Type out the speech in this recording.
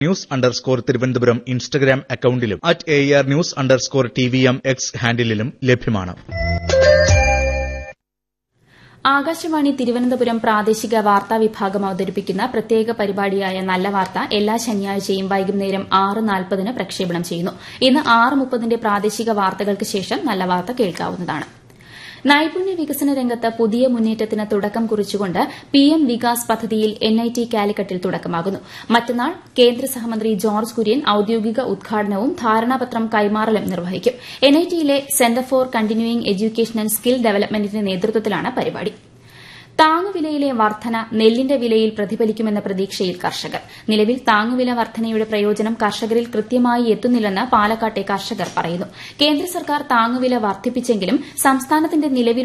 news underscore Thiruvananthapuram Instagram അക്കൌണ്ടിലും at A R news underscore T V M X ഹാൻഡിലും ലഭ്യമാണ് ആകാശവാണി തിരുവനന്തപുരം പ്രാദേശിക വാർത്താ വിഭാഗം അവതരിപ്പിക്കുന്ന പ്രത്യേക പരിപാടിയായ നല്ല വാർത്ത എല്ലാ ശനിയാഴ്ചയും വൈകുന്നേരം ആറ് നാൽപ്പതിന് പ്രക്ഷേപണം ചെയ്യുന്നു ഇന്ന് ആറ് മുപ്പതിന്റെ പ്രാദേശിക വാർത്തകൾക്ക് ശേഷം നല്ല വാർത്ത കേൾക്കാവുന്നതാണ് നൈപുണ്യ വികസന രംഗത്ത് പുതിയ മുന്നേറ്റത്തിന് തുടക്കം കുറിച്ചുകൊണ്ട് പിഎം വികാസ് പദ്ധതിയിൽ എൻഐടി കാലിക്കറ്റിൽ തുടക്കമാകുന്നു മറ്റന്നാൾ കേന്ദ്ര സഹമന്ത്രി ജോർജ് കുര്യൻ ഔദ്യോഗിക ഉദ്ഘാടനവും ധാരണാപത്രം കൈമാറലും നിർവഹിക്കും എൻഐടിയിലെ centre for continuing education and skill ഡെവലപ്മെന്റിന്റെ നേതൃത്വത്തിലാണ് പരിപാടി താങ്ങുവിലയിലെ വർധന നെല്ലിന്റെ വിലയിൽ പ്രതിഫലിക്കുമെന്ന പ്രതീക്ഷയിൽ കർഷകർ നിലവിൽ താങ്ങുവില വർധനയുടെ പ്രയോജനം കർഷകരിൽ കൃത്യമായി എത്തുന്നില്ലെന്ന് പാലക്കാട്ടെ കർഷകർ പറയുന്നു കേന്ദ്ര സർക്കാർ താങ്ങുവില വർദ്ധിപ്പിച്ചെങ്കിലും സംസ്ഥാനത്തിന്റെ നിലവിൽ